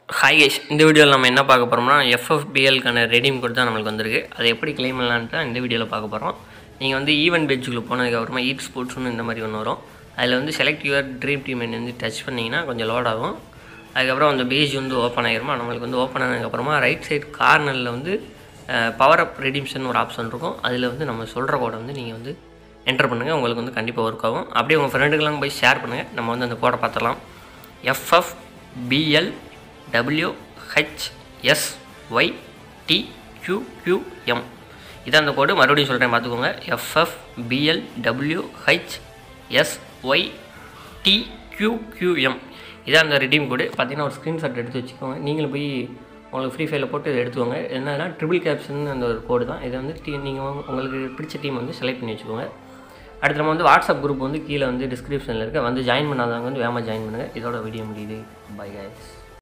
hi guys இந்த வீடியோவில் நம்ம என்ன பார்க்க போகிறோம்னா எஃப்எஃபிஎல்க்கான ரெடீம் கோட் தான் நம்மளுக்கு வந்திருக்கு அதை எப்படி கிளைம் பண்ணலான்ட்டு தான் இந்த வீடியோவில் பார்க்க போகிறோம் நீங்கள் வந்து ஈவெண்ட் பேஜுக்குள்ளே போனதுக்கப்புறமா ஈட் ஸ்போர்ட்ஸ்னு இந்த மாதிரி ஒன்று வரும் அதில் வந்து செலக்ட் யுவர் ட்ரீம் டீம் வந்து டச் பண்ணிங்கன்னா கொஞ்சம் லோட் ஆகும் அதுக்கப்புறம் அந்த பேஜ் வந்து ஓப்பன் ஆகிருமா நம்மளுக்கு வந்து ஓப்பன் ஆனதுக்கப்புறமா ரைட் சைடு கார்னரில் வந்து பவர் அப் ரெடிம்ஷன் ஒரு ஆப்ஷன் இருக்கும் அதில் வந்து நம்ம சொல்கிற கோடை வந்து நீங்கள் வந்து என்டர் பண்ணுங்கள் உங்களுக்கு வந்து கண்டிப்பாக ஒர்க் ஆகும் அப்படியே உங்கள் ஃப்ரெண்டுக்கெல்லாம் போய் ஷேர் பண்ணுங்கள் நம்ம வந்து அந்த கோடை பார்த்துடலாம் FF PL W H S Y T Q Q M இதான் அந்த கோடு மறுபடியும் சொல்கிறேன் பார்த்துக்கோங்க FF PL W H S Y T Q Q M இதான் அந்த ரெடீம் கோடு பார்த்தீங்கன்னா ஒரு ஸ்க்ரீன்ஷாட் எடுத்து வச்சுக்கோங்க நீங்களும் போய் உங்களுக்கு ஃப்ரீ ஃபயரில் போட்டு இதை எடுத்துக்கோங்க என்னன்னா ட்ரிபிள் கேப்ஷன் அந்த ஒரு கோடு தான் இதை வந்து டீ நீங்கள் உங்களுக்கு பிடிச்ச டீம் வந்து செலக்ட் பண்ணி வச்சுக்கோங்க அடுத்து நம்ம வந்து வாட்ஸ்அப் குரூப் வந்து கீழே வந்து டிஸ்கிரிப்ஷனில் இருக்க வந்து ஜாயின் பண்ணாதவங்க வந்து வேகமாக ஜாயின் பண்ணுங்கள் இதோட வீடியோ முடியுது பை guys